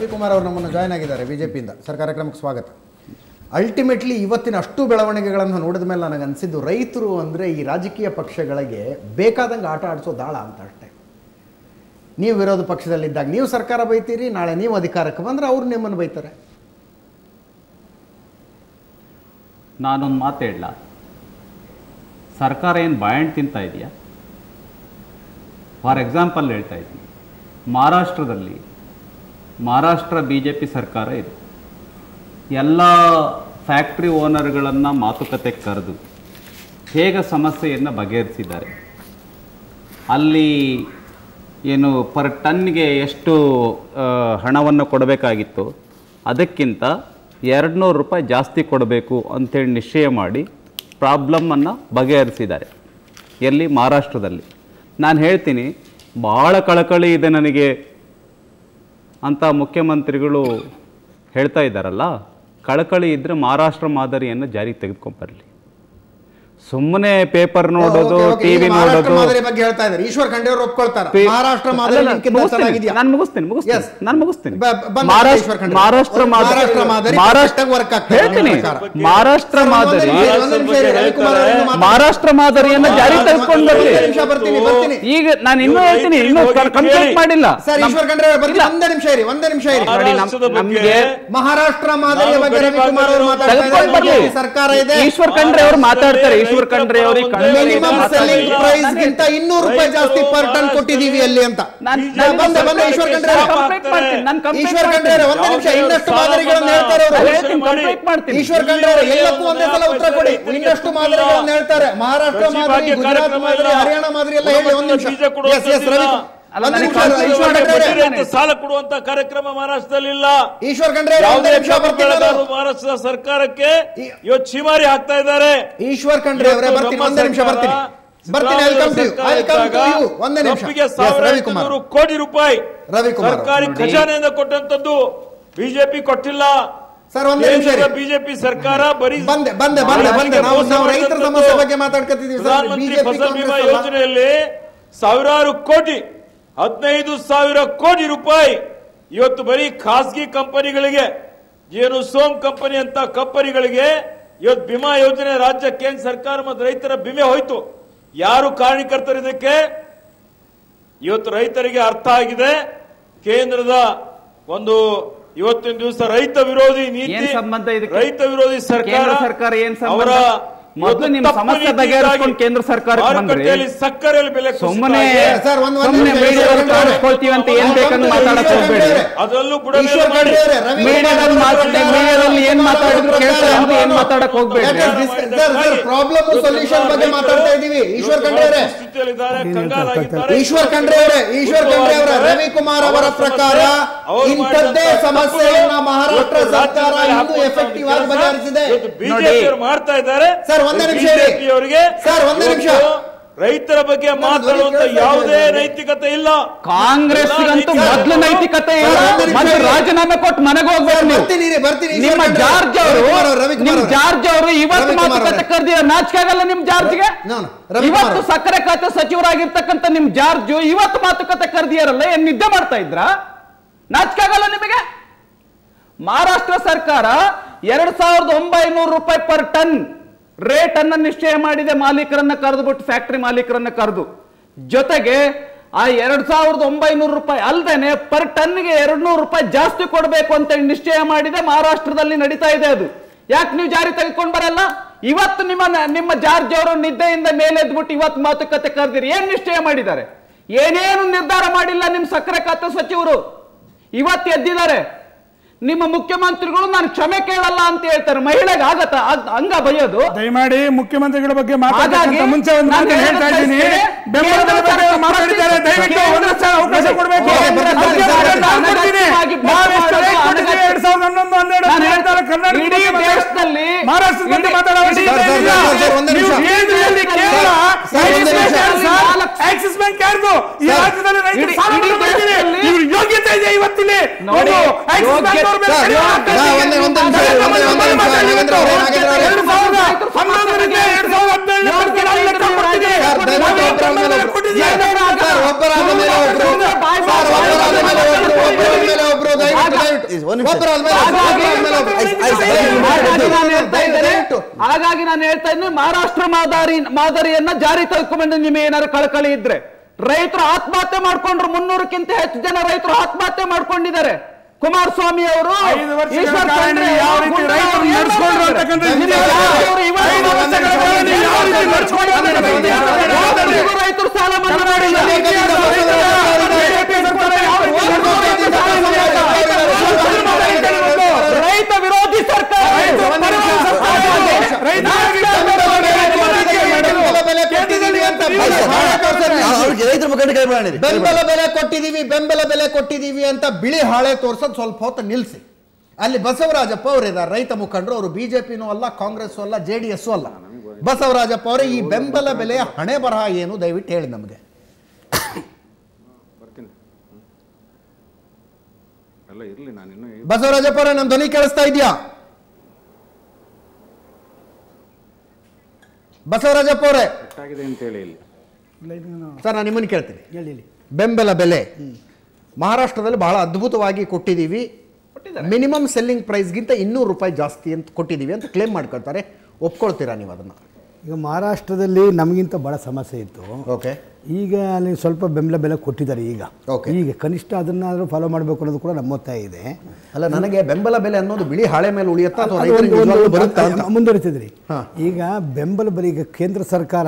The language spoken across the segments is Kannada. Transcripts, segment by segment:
ರವಿಕುಮಾರ್ ಅವರು ನಮ್ಮನ್ನು ಜಾಯ್ನ್ ಆಗಿದ್ದಾರೆ ಬಿಜೆಪಿಯಿಂದ ಸರ್ ಕಾರ್ಯಕ್ರಮಕ್ಕೆ ಸ್ವಾಗತ ಅಲ್ಟಿಮೇಟ್ಲಿ ಇವತ್ತಿನ ಅಷ್ಟು ಬೆಳವಣಿಗೆಗಳನ್ನು ನೋಡಿದ ಮೇಲೆ ನನಗೆ ಅನಿಸಿದ್ದು ರೈತರು ಅಂದರೆ ಈ ರಾಜಕೀಯ ಪಕ್ಷಗಳಿಗೆ ಬೇಕಾದಂಗೆ ಆಟ ಆಡಿಸೋ ದಾಳ ಅಂತ ಅಷ್ಟೇ ನೀವು ವಿರೋಧ ಪಕ್ಷದಲ್ಲಿದ್ದಾಗ ನೀವು ಸರ್ಕಾರ ಬೈತೀರಿ ನಾಳೆ ನೀವು ಅಧಿಕಾರಕ್ಕೆ ಬಂದರೆ ಅವ್ರು ನಿಮ್ಮನ್ನು ಬೈತಾರೆ ನಾನೊಂದು ಮಾತು ಹೇಳಲ್ಲ ಸರ್ಕಾರ ಏನು ಬಾಳೆಹಣ್ಣು ತಿಂತಾ ಇದೆಯಾ ಫಾರ್ ಎಕ್ಸಾಂಪಲ್ ಹೇಳ್ತಾ ಇದ್ದೀನಿ ಮಹಾರಾಷ್ಟ್ರದಲ್ಲಿ ಮಹಾರಾಷ್ಟ್ರ ಬಿ ಜೆ ಪಿ ಸರ್ಕಾರ ಇದೆ ಎಲ್ಲ ಫ್ಯಾಕ್ಟ್ರಿ ಓನರ್ಗಳನ್ನು ಮಾತುಕತೆ ಕರೆದು ಹೇಗೆ ಸಮಸ್ಯೆಯನ್ನು ಬಗೆಹರಿಸಿದ್ದಾರೆ ಅಲ್ಲಿ ಏನು ಪರ್ ಟನ್ಗೆ ಎಷ್ಟು ಹಣವನ್ನು ಕೊಡಬೇಕಾಗಿತ್ತು ಅದಕ್ಕಿಂತ ಎರಡು ನೂರು ರೂಪಾಯಿ ಜಾಸ್ತಿ ಕೊಡಬೇಕು ಅಂತೇಳಿ ನಿಶ್ಚಯ ಮಾಡಿ ಪ್ರಾಬ್ಲಮ್ಮನ್ನು ಬಗೆಹರಿಸಿದ್ದಾರೆ ಎಲ್ಲಿ ಮಹಾರಾಷ್ಟ್ರದಲ್ಲಿ ನಾನು ಹೇಳ್ತೀನಿ ಭಾಳ ಕಳಕಳಿ ಇದೆ ನನಗೆ ಅಂತ ಮುಖ್ಯಮಂತ್ರಿಗಳು ಹೇಳ್ತಾ ಇದ್ದಾರಲ್ಲ ಕಳಕಳಿ ಇದ್ದರೆ ಮಹಾರಾಷ್ಟ್ರ ಮಾದರಿಯನ್ನು ಜಾರಿಗೆ ತೆಗೆದುಕೊಂಬರಲಿ ಸುಮ್ಮನೆ ಪೇಪರ್ ನೋಡೋದು ಓಕೆ, ಓಕೆ, ಈಗ ಟಿವಿ ಮಹಾರಾಷ್ಟ್ರ ನೋಡೋದು ಮಾದರಿ ಬಗ್ಗೆ ಹೇಳ್ತಾ ಇದ್ದಾರೆ ಈಶ್ವರ್ ಖಂಡ್ರೆ ಅವರು ಒಪ್ಕೊಳ್ತಾರೆ ಪೇ- ಮಹಾರಾಷ್ಟ್ರ ಅಲ್ಲ, ಮಾದರಿ ಅಲ್ಲ, ನಿಮ್ಗಿಂತ ಮುಗಿಸ್ತೀನಿ. ಚೆನ್ನಾಗಿದ್ಯಾ ನಾನು ಮುಗಿಸ್ತೀನಿ ಮುಗಿಸ್ತೀನಿ Yes. ನಾನು ಮುಗಿಸ್ತೀನಿ ಬ- ಬಂದ ಮಹಾರಾಷ್ಟ್ರ ಈಶ್ವರ್ ಖಂಡ್ರೆ. ಮಹಾರಾಷ್ಟ್ರ ಮಾದರಿ ಮಹಾರಾಷ್ಟ್ರ ಮಾದರಿ ಮಹಾರಾಷ್ಟ್ರ perfect ಆಗಿ work ಆಗ್ತದೆ ಹೇಳ್ತೀನಿ ನಿಮ್ಮ ಪ್ರಕಾರ. ಮಹಾರಾಷ್ಟ್ರ ಸರ್, ಒಂದೇ ಮಾದರಿ ನಿಮಿಷ ಇರಿ, ಒಂದೇ ನಿಮಿಷ ಇರಿ, ರವಿಕುಮಾರ್ ಅವರು ಇನ್ನೂ ಮಾತಾಡ್ತಾರೆ. ಮಹಾರಾಷ್ಟ್ರ ಮಾದರಿಯನ್ನು ಜಾರಿ ತೆಗೆದುಕೊಂಡು ಬರ್ಲಿ ಒಂದೇ ನಿಮಿಷ ಬರ್ತೀನಿ ಬರ್ತೀನಿ ಈಗ ನಾನು ಇನ್ನೂ ನೀವು ಹೇಳ್ತೀನಿ ರೈತರಿಗೆ ಇನ್ನೂ ಹೋಗಿ ಕಂಪ್ಲೀಟ್ ಕೇಳಿ. ಮಾಡಿಲ್ಲ ಸರ್ ನಮ್- ಈಶ್ವರ್ ಖಂಡ್ರೆ ಅವರು ಬರ್ತೀನಿ ಇಲ್ಲ. ಒಂದೇ ನಿಮಿಷ ಇರಿ ಒಂದೇ ನಿಮಿಷ ಇರಿ ನೋಡಿ, ನಮ್- ಮಹಾರಾಷ್ಟ್ರದ ಬಗ್ಗೆ ನಮ್ಗೆ ಮಹಾರಾಷ್ಟ್ರ ಮಾದರಿಯ ನಾವು ಬಗ್ಗೆ ಗಡಿ ರವಿಕುಮಾರ್ ಅವರು ಭಾಗದವರು ಮಾತಾಡ್ತಾ ಇದ್ದಾರೆ ತೆಗೆದುಕೊಂಡು ಬರ್ಲಿ. ಬಿಜೆಪಿ ಸರ್ಕಾರ ಇದೆ ಈಶ್ವರ್ ಖಂಡ್ರೆ ಅವರು ಮಾತಾಡ್ತಾರೆ ಈಶ್ವರ್ ಖಂಡ್ರೆ ಅವರಿಗೆ ಕಡಿಮೆ ಇದೆ ಮಿನಿಮಮ್ ಮಾತಾಡ್ತಾರೆ. ಸೆಲ್ಲಿಂಗ್ ಪ್ರೈಸ್ ಗಿಂತ ಇನ್ನೂರು ರೂಪಾಯಿ ಜಾಸ್ತಿ ಪರ್ ಟನ್ ಕೊಟ್ಟಿದೀವಿ ಅಲ್ಲಿ ಅಂತ ನಾನ್- ನಾ ಬಂದೆ ಬಂದೆ ಈಶ್ವರ್ ಖಂಡ್ರೆ ನಾನು ಅವರು. ಕಂಪ್ಲೀಟ್ ಮಾಡ್ತೀನಿ ನಾನು ಕಂಪ್ಲೀಟ್ ಈಶ್ವರ್ ಖಂಡ್ರೆ ಅವರು ಒಂದೇ ನಿಮಿಷ ಇನ್ನಷ್ಟು ಮಾದರಿಗಳನ್ನು ಹೇಳ್ತಾರೆ ಅವರು ಹೇಳ್ತೀನಿ ಕಂಪ್ಲೀಟ್ ಮಾಡ್ತೀನಿ ಈಶ್ವರ್ ಖಂಡ್ರೆ ಅವರು ಎಲ್ಲಕ್ಕೂ ಒಂದೇ ಸಲ ಉತ್ತರ ಕೊಡಿ ಇನ್ನಷ್ಟು ಮಾದರಿಗಳನ್ನು ಹೇಳ್ತಾರೆ ಮಹಾರಾಷ್ಟ್ರ ಕೃಷಿ ಮಾದರಿ ಭಾಗ್ಯ ಗುಜರಾತ್ ಕಾರ್ಯಕ್ರಮ ಮಾದರಿ ಇಲ್ಲ. ಹರಿಯಾಣ ಮಾದರಿ ಎಲ್ಲ ಹೇಳಿ ಒಂದು ನಿಮಿಷ ಬೀಜ ಕೊಡುವಂತ ಎಸ್ ಎಸ್ ರವಿ ಅಲ್ಲ, ಒಂದು ನನಗೆ ನಿಮಿಷ ಕಾಂಗ್ರೆಸ್ ಈಶ್ವರ್ ಒಳಗೆ ಖಂಡ್ರೆ ಅವರೇ. ರೈತ ಸಾಲ ಕೊಡುವಂತ ಕಾರ್ಯಕ್ರಮ ಮಹಾರಾಷ್ಟ್ರದಲ್ಲಿ ಇಲ್ಲ ಈಶ್ವರ್ ಖಂಡ್ರೆ ಅವರೇ, ಒಂದು ಯಾವುದೇ ನಿಮಿಷ ಬರ್ತೀನಿ ನಾನು. ಬೆಳೆಗಾರರು ಮಹಾರಾಷ್ಟ್ರದ ಸರ್ಕಾರಕ್ಕೆ ಈ- ಇವತ್ತು ಚಿಮಾರಿ ಹಾಕ್ತಾ ಇದ್ದಾರೆ ಈಶ್ವರ್ ಖಂಡ್ರೆ ಅವರೇ ಇವತ್ತು ಬರ್ತೀನಿ ನಮ್ಮ ಒಂದೇ ನಿಮಿಷ ಸರ್ಕಾರ ಬರ್ತೀನಿ ಬರ್ತೀನಿ ಐ ಕಮ್ ಟು ಸರ್ಕಾರ ಐ ಕಮ್ ಟು ಇದ್ದಾಗ ಯು ಒಂದೇ ನಿಮಿಷ ಕಬ್ಬಿಗೆ ಎಸ್ ಸಾವಿರದ ರವಿಕುಮಾರ್ ಐನೂರು ಕೋಟಿ ರೂಪಾಯಿ ರವಿಕುಮಾರ್ ಸರ್ಕಾರಿ ನೋಡಿ. ಖಜಾನೆಯಿಂದ ಕೊಟ್ಟಂತದ್ದು ಬಿಜೆಪಿ ಕೊಟ್ಟಿಲ್ಲ ಸರ್ ಒಂದೇ ನಿಮಿಷ ಇರಿ. ಬಿಜೆಪಿ ಸರ್ಕಾರ ಬರೀ ಬಂದೆ ಬಂದೆ ಬಂದೆ ಬಂದೆ ನಾವು ಮೋಸ ನಾವು ರೈತರ ಮಾಡಿದಂಥದ್ದು. ಸಮಸ್ಯೆ ಬಗ್ಗೆ ಮಾತಾಡ್ಕೊತಿದ್ದೀವಿ ಸರ್ ಪ್ರಧಾನಮಂತ್ರಿ ಬಿಜೆಪಿ ಫಸಲ್ ಬಿಮಾ ಕಾಂಗ್ರೆಸ್ ಅಲ್ಲ. ಯೋಜನೆಯಲ್ಲಿ ಸಾವಿರಾರು ಕೋಟಿ ಹದಿನೈದು ಸಾವಿರ ಕೋಟಿ ರೂಪಾಯಿ ಇವತ್ತು ಬರೀ ಖಾಸಗಿ ಕಂಪನಿಗಳಿಗೆ ಏನು ಸೋಮ್ ಕಂಪನಿ ಅಂತ ಕಂಪನಿಗಳಿಗೆ ಇವತ್ತು ವಿಮಾ ಯೋಜನೆ ರಾಜ್ಯ ಕೇಂದ್ರ ಸರ್ಕಾರ ಮತ್ತು ರೈತರ ವಿಮೆ ಹೋಯ್ತು ಯಾರು ಕಾರಣಕರ್ತರು ಇದಕ್ಕೆ ಇವತ್ತು ರೈತರಿಗೆ ಅರ್ಥ ಆಗಿದೆ ಕೇಂದ್ರದ ಒಂದು ಇವತ್ತಿನ ದಿವಸ ರೈತ ವಿರೋಧಿ ನೀತಿ ಏನ್ ಸಂಬಂಧ ಇದಕ್ಕೆ? ರೈತ ವಿರೋಧಿ ಸರ್ಕಾರ ಕೇಂದ್ರ ಸರ್ಕಾರ ಏನ್ ಸಂಬಂಧ? ಅವರ ಮೊದ್ಲು ನಿಮ್ಮ ತಪ್ಪು ಸಮಸ್ಯೆ ನೀತಿಯಿಂದಾಗಿ ಬಗೆಹರಿಸ್ಕೊಂಡು ಕೇಂದ್ರ ಸರ್ಕಾರಕ್ಕೆ ಬಂದ್ರಿ. ಮಾರುಕಟ್ಟೆಯಲ್ಲಿ ಸಕ್ಕರೆಯಲ್ಲಿ ಬೆಲೆ ಕುಸಿತ ಸುಮ್ಮನೆ ಆಗಿದೆ. ಸರ್, ಒಂದ್- ಒಂದ್ ಸುಮ್ಮನೆ ನಿಮಿಷ, ಮೀಡಿಯಾದಲ್ಲಿ ಈಶ್ವರ್ ಖಂಡ್ರೆ ಕಾಣಿಸ್ಕೊಳ್ತೀವಿ ಅಂತ ಏನ್ ಅವ್ರು ಬೇಕಂತ ಬಂದು ಮಾತಾಡಕ್ ಈಶ್ವರ್ ಹೋಗ್ಬೇಡಿ ಖಂಡ್ರೆ ಅದರಲ್ಲೂ ಕೂಡ ಈಶ್ವರ್ ಮಾಡಿ. ಖಂಡ್ರೆ ಅವರೇ, ರವಿ ಮೀಡಿಯಾದಲ್ಲಿ ಮಾತಾಡಿ ಮೀಡಿಯಾದಲ್ಲಿ ಏನ್ ಮಾತಾಡಿದ್ರು ಕೇಳ್ತಾರೆ ಅಂತ ಏನ್ ಮಾತಾಡಕ್ ಹೋಗ್ಬೇಡಿ ಯಾಕೆ ಸರ್ ಸರ್ ಪ್ರಾಬ್ಲಮ್ ಸೊಲ್ಯೂಷನ್ ಬಗ್ಗೆ ಮಾತಾಡ್ತಾ ಇದೀವಿ ಈಶ್ವರ್ ಖಂಡ್ರೆ ಅವರೇ ಸ್ಥಿತಿಯಲ್ಲಿದ್ದಾರೆ, ಕಂಗಾಲಾಗಿದ್ದಾರೆ. ಈಶ್ವರ್ ಖಂಡ್ರೆ ಅವರೇ ಈಶ್ವರ್ ಖಂಡ್ರೆ ಅವರ ರವಿಕುಮಾರ್ ಅವರ ಪ್ರಕಾರ ಅವರು ಇಂಥದ್ದೇ ಮಾಡಿದಂತ ಸಮಸ್ಯೆಯನ್ನ ತಪ್ಪುಗಳು ಮಹಾರಾಷ್ಟ್ರ ಇವತ್ತು ಸರ್ಕಾರ ರಾಜ್ಯದಲ್ಲಿ ಇನ್ನೂ ಹಾಕುವಂತ ಎಫೆಕ್ಟಿವ್ ಆಗಿ ಕೆಲಸ ಬಗೆಹರಿಸಿದೆ ಇವತ್ತು ಬಿಜೆಪಿ ಅವರು ಮಾಡ್ತಾ ಇದ್ದಾರೆ ಸರ್, ಒಂದೇ ನಿಮಿಷ ಇರಿ. ಬಿಜೆಪಿ ಅವರಿಗೆ ಸರ್, ಒಂದೇ ನಿಮಿಷ. ರೈತರ ಬಗ್ಗೆ ಮಾತಾಡುವಂತ ಕೇಳ್ತಾ ಯಾವುದೇ ಇದ್ದೀನಿ. ನೈತಿಕತೆ ಇಲ್ಲ ಕಾಂಗ್ರೆಸ್ಗಂತೂ ಎಲ್ಲ ಮೊದ್ಲು ನೈತಿಕತೆ ಇಲ್ಲ ಸರ್, ಒಂದೇ ನಿಮಿಷ ಮೊದ್ಲು ಇರಿ. ರಾಜೀನಾಮೆ ಕೊಟ್ಟು ಮನೆಗೆ ಹೋಗ್ಬೇಕು ನೀವು ಬರ್ತೀನಿ ರೀ, ಬರ್ತೀನಿ ಈಶ್ವರ್ ನಿಮ್ಮ ಖಂಡ್ರೆ ಜಾರ್ಜ್ ಅವರು ರವಿಕುಮಾರ್ ಅವರು, ರವಿಕುಮಾರ್ ನಿಮ್ ಅವರು. ಜಾರ್ಜ್ ಅವರು ಇವತ್ತು ರವಿಕುಮಾರ್ ಮಾತುಕತೆ ಅವರೇ. ಕರೆದಿರ ನಾಚಿಕೆ ಆಗಲ್ಲ ನಿಮ್ ಜಾರ್ಜ್ಗೆ No, no. ರವಿಕುಮಾರ್ ಇವತ್ತು ಅವರು. ಸಕ್ಕರೆ ಖಾತೆ ಸಚಿವರಾಗಿರ್ತಕ್ಕಂಥ ನಿಮ್ ಜಾರ್ಜ್ ಇವತ್ತು ಮಾತುಕತೆ ಕರೆದಿಯಾರಲ್ಲ ಏನ್ ನಿದ್ದೆ ಮಾಡ್ತಾ ಇದ್ರ ನಾಚಿಕೆ ಆಗಲ್ಲ ನಿಮಗೆ ಮಹಾರಾಷ್ಟ್ರ ಸರ್ಕಾರ ಎರಡ್ ಸಾವಿರದ ಒಂಬೈನೂರು ರೂಪಾಯಿ ಪರ್ ಟನ್ ರೇಟ್ ಅನ್ನ ನಿಶ್ಚಯ ಮಾಡಿದೆ ಮಾಲೀಕರನ್ನ ಕರೆದು ಬಿಟ್ಟು ಫ್ಯಾಕ್ಟರಿ ಮಾಲೀಕರನ್ನ ಕರೆದು ಜೊತೆಗೆ ಆ ಎರಡ್ ಸಾವಿರದ ಒಂಬೈನೂರು ರೂಪಾಯಿ ಅಲ್ದೇನೆ ಪರ್ ಟನ್ಗೆ ಎರಡ್ ನೂರು ರೂಪಾಯಿ ಜಾಸ್ತಿ ಕೊಡಬೇಕು ಅಂತ ನಿಶ್ಚಯ ಮಾಡಿದೆ ಮಹಾರಾಷ್ಟ್ರದಲ್ಲಿ ನಡೀತಾ ಇದೆ ಅದು ಯಾಕೆ ನೀವು ಜಾರಿ ತೆಗೆದುಕೊಂಡು ಬರಲ್ಲ ಇವತ್ತು ನಿಮ್ಮ ನಿಮ್ಮ ಜಾರ್ಜ್ ಅವರು ನಿದ್ದೆಯಿಂದ ಮೇಲೆದ್ಬಿಟ್ಟು ಇವತ್ತು ಮಾತುಕತೆ ಕರೆದಿರಿ ಏನ್ ನಿಶ್ಚಯ ಮಾಡಿದ್ದಾರೆ ಏನೇನು ನಿರ್ಧಾರ ಮಾಡಿಲ್ಲ ನಿಮ್ ಸಕ್ಕರೆ ಖಾತೆ ಸಚಿವರು ಇವತ್ತು ಎದ್ದಿದ್ದಾರೆ ನಿಮ್ಮ ಮುಖ್ಯಮಂತ್ರಿಗಳು ನಾನು ಕ್ಷಮೆ ಕೇಳಲ್ಲ ಅಂತ ಹೇಳ್ತಾರೆ ಮಹಿಳೆಗೆ ಆಗತ್ತ ಅದ್- ಹಂಗ ಬೈಯೋದು ದಯಮಾಡಿ ಮುಖ್ಯಮಂತ್ರಿಗಳ ಬಗ್ಗೆ ಹಾಗಾಗಿ ಮಾತಾಡೋಕ್ಕಿಂತ ಮುಂಚೆ ಒಂದು ನಾನು ಮಾತು ಹೇಳ್ತಾ ಹೇಳೋದು ಇದ್ದೀನಿ ಬಯಸ್ತೇನೆ. ಬೆಂಬಲದ ಕೇಂದ್ರ ಬಗ್ಗೆ ಸರ್ಕಾರ ಮಾತಾಡಿದ್ದಾರೆ ದಯವಿಟ್ಟು ಕೇಂದ್ರ ಒಂದು ನಿಮಿಷ ಅವಕಾಶ ಸರ್ಕಾರ ಕೊಡಬೇಕು ಕೇಂದ್ರ ಸರ್ಕಾರ ನಾನು ಕೊಡ್ತೀನಿ. ಅನಗತ್ಯವಾಗಿ ನಾವು ಎಷ್ಟು ಬೇಡ ರೇಟ್ ಕೊಟ್ಟಿದ್ದೀವಿ? ಅನಗತ್ಯ- ಎರಡ್ ಸಾವಿರದ ಹನ್ನೊಂದು ಹನ್ನೆರಡು ನಾನು ಹದಿನಾರು ಹೇಳ್ತಾ- ಕರ್ನಾಟಕದ ಇಡೀ ಬಗ್ಗೆ ಮಾತಾಡ- ದೇಶದಲ್ಲಿ ಮಹಾರಾಷ್ಟ್ರದ ಬಗ್ಗೆ ಇಡೀ- ಮಾತಾಡೋ ಅವಶ್ಯಕತೆ ಸರ್, ಸರ್, ಇಲ್ಲ. ಸರ್, ಸರ್, ಒಂದೇ ನೀವು ನಿಮಿಷ. ಕೇಂದ್ರದಲ್ಲಿ ಕೇವಲ ಸರ್, ಒಂದೇ ಆಕ್ಸಿಸ್ ನಿಮಿಷ. ಬ್ಯಾಂಕ್ ಸರ್, ಆಕ್ಸಿಸ್ ಬ್ಯಾಂಕ್ ಯಾರ್ದು ಈ ಸರ್, ರಾಜ್ಯದಲ್ಲಿ ರೈತರು ಇಡೀ- ಸಾಲ ಇಡೀ ಮಾಡ್ತಿದ್ದೀವಿ. ದೇಶದಲ್ಲಿ- ಇವ್ರ ಯೋಗ್ಯತೆ ಇದೆ ಇವತ್ತಿಲ್ಲಿ ನೋಡಿ, ಒಂದು ಆಕ್ಸಿಸ್ ಬ್ಯಾಂಕ್ ಅವ್ರ ಮೇಲೆ ಸರ್, ಕಡಿಮೆ ಆಗ್ತಾ ನಾ ಇದೆ. ಒಂದೇ- ಒಂದೇ ನಿಮಿಷ, ಒಂದೇ- ಒಂದೇ ನಿಮಿಷ, ನಾಗೇಂದ್ರ ಅವರೇ, ನಾಗೇಂದ್ರ ಅವರೇ. ಎರಡು ಸಾವಿರದ ಹನ್ನೊಂದರಿಂದ ಎರಡು ಸಾವಿರದ ಹದಿನೇಳನೇ ತನಕ ನಾನು ಲೆಕ್ಕ ಕೊಡ್ತೀನಿ. ಸರ್, ದಯವಿಟ್ಟು ಒಬ್ಬರ ಮೇಲೆ ಒಬ್ರು. ಕೊಟ್ಟಿದ್ದೀನಿ. ಸರ್, ಒಬ್ಬರಾದ ಮೇಲೆ ಒಬ್ರು. ಸರ್, ಒಬ್ಬರಾದ ಮೇಲೆ ಒಬ್ರು, ಒಬ್ಬರ ಮೇಲೆ ಒಬ್ರು. ದಯವಿಟ್ಟು, ದಯವಿಟ್ಟು. ಒಂದ್ ನಿಮಿಷ. ಒಬ್ಬರ ಆದ್ಮೇಲೆ ಒಬ್ರು, ಹಾಗಾಗಿ- ಒಬ್ರ ಆದ್ಮೇಲೆ ಒಬ್ರು. ಆಯ್ತು, ಆಯ್ತು, ಆಯ್ತು. ಹಾಗಾಗಿ ನಾನು ಹೇಳ್ತಾ ಇದ್ದೇನೆ ದಯವಿಟ್ಟು. ಹಾಗಾಗಿ ನಾನು ಹೇಳ್ತಾ ಇದ್ದೇನೆ ಮಹಾರಾಷ್ಟ್ರ ಮಾದರಿ ಮಾದರಿಯನ್ನ ಜಾರಿ ತೆಗೆದುಕೊಂಡು ನಿಮಗೆ ಏನಾದ್ರು ಕಳಕಳಿ ಇದ್ರೆ ರೈತರು ಆತ್ಮಹತ್ಯೆ ಮಾಡ್ಕೊಂಡ್ರು ಮುನ್ನೂರಕ್ಕಿಂತ ಹೆಚ್ಚು ಜನ ರೈತರು ಆತ್ಮಹತ್ಯೆ ಮಾಡ್ಕೊಂಡಿದ್ದಾರೆ ಕುಮಾರಸ್ವಾಮಿ ಅವರು ಐದು ವರ್ಷಗಳ ಈಶ್ವರ್ ಕಾಲ ಖಂಡ್ರೆ ನೀವು ಯಾವ ಅವರು, ರೀತಿ ಗುಂಡೂರಾವ್ ರೈತರು ಏನ್ ನಡ್ಸ್ಕೊಂಡ್ರು ಮಾಡ್ತಾರೆ? ಅಂತಕ್ಕಂಥ ನಿಮಗೆ ವಿಚಾರ ಯಾವ ಅವರು ಇವತ್ತು ಐದು ವರ್ಷಗಳ ಕಾಲ ನೀವು ಯಾವ ರೀತಿ ನಡ್ಸ್ಕೊಂಡ್ರು ಅಂತಕ್ಕಂಥ ಯಾವತ್ತಿಗೂ ರೈತರು ಸಾಲ ಮನ್ನಾ ಮಾಡಿಲ್ಲ ರೈತ ವಿರೋಧಿ ಸರ್ಕಾರ ಬೆಂಬಲ ಬೆಲೆ ಕೊಟ್ಟಿದ್ದೀವಿ ಅಂತ ಅವ್ರಿಗೆ ರೈತರ ಮುಖಂಡ ಕೈ ಮಾಡಿ ಬೆಂಬಲ ಬೆಲೆ ಕೊಟ್ಟಿದ್ದೀವಿ ಬೆಂಬಲ ಬೆಲೆ ಕೊಟ್ಟಿದ್ದೀವಿ ಅಂತ ಬಿಳಿ ಹಾಳೆ ತೋರ್ಸೋದು ಸ್ವಲ್ಪ ಹೊತ್ತು ನಿಲ್ಲಿಸಿ ಅಲ್ಲಿ ಬಸವರಾಜಪ್ಪ ಅವರಿದ್ದಾರೆ ರೈತ ಮುಖಂಡರು ಅವರು ಬಿಜೆಪಿನೂ ಅಲ್ಲ ಕಾಂಗ್ರೆಸ್ ಅಲ್ಲ ಜೆ ಡಿ ಎಸ್ ಅಲ್ಲ ಬಸವರಾಜಪ್ಪ ಅವರೇ ಈ ಬೆಂಬಲ ಬೆಲೆಯ ಹಣೆ ಬರಹ ಏನು ದಯವಿಟ್ಟು ಹೇಳಿ ನಮಗೆ ಎಲ್ಲ ಇರಲಿ ನಾನು ಇನ್ನೂ ಬಸವರಾಜಪ್ಪ ಅವರೇ ನನ್ನ ಧ್ವನಿ ಕೇಳಿಸ್ತಾ ಇದೆಯಾ ಬಸವರಾಜಪ್ಪ ಅವರೇ ಎಷ್ಟಾಗಿದೆ ಅಂತ ಹೇಳಿ ಇಲ್ಲಿ ಸರ್ ನಾನು ನಿಮ್ಮನ್ನು ಕೇಳ್ತೀನಿ ಬೆಂಬಲ ಬೆಲೆ ಮಹಾರಾಷ್ಟ್ರದಲ್ಲಿ ಬಹಳ ಅದ್ಭುತವಾಗಿ ಕೊಟ್ಟಿದ್ದೀವಿ ಮಿನಿಮಮ್ ಸೆಲ್ಲಿಂಗ್ ಪ್ರೈಸ್ಗಿಂತ ಇನ್ನೂರು ರೂಪಾಯಿ ಜಾಸ್ತಿ ಅಂತ ಕೊಟ್ಟಿದ್ದೀವಿ ಅಂತ ಕ್ಲೇಮ್ ಮಾಡ್ಕೊಳ್ತಾರೆ ಒಪ್ಕೊಳ್ತೀರಾ ನೀವು ಅದನ್ನು ಈಗ ಮಹಾರಾಷ್ಟ್ರದಲ್ಲಿ ನಮಗಿಂತ ಭಾಳ ಸಮಸ್ಯೆ ಇತ್ತು ಓಕೆ ಈಗ ಅಲ್ಲಿ ಸ್ವಲ್ಪ ಬೆಂಬಲ ಬೆಲೆ ಕೊಟ್ಟಿದ್ದಾರೆ ಈಗ Okay. ಈಗ ಕನಿಷ್ಠ ಅದನ್ನಾದ್ರೂ ಫಾಲೋ ಮಾಡಬೇಕು ಅನ್ನೋದು ಕೂಡ ನಮ್ಮ ಒತ್ತಾಯ ಇದೆ ಅಲ್ಲ ನನಗೆ ಬೆಂಬಲ ಬೆಲೆ ಅನ್ನೋದು ಬಿಳಿ ಹಾಳೆ ಮೇಲೆ ಉಳಿಯುತ್ತಾ ಅಥವಾ ಅದು ರೈತರಿಗೆ ಒಂದು- ನಿಜವಾಗ್ಲೂ ಒಂದು- ಬರುತ್ತಾ ಅಂತ ಮುಂದುವರಿತಿದ್ರಿ ಹಾ. ಈಗ ಬೆಂಬಲ ಬೆಲೆ ಈಗ ಕೇಂದ್ರ ಸರ್ಕಾರ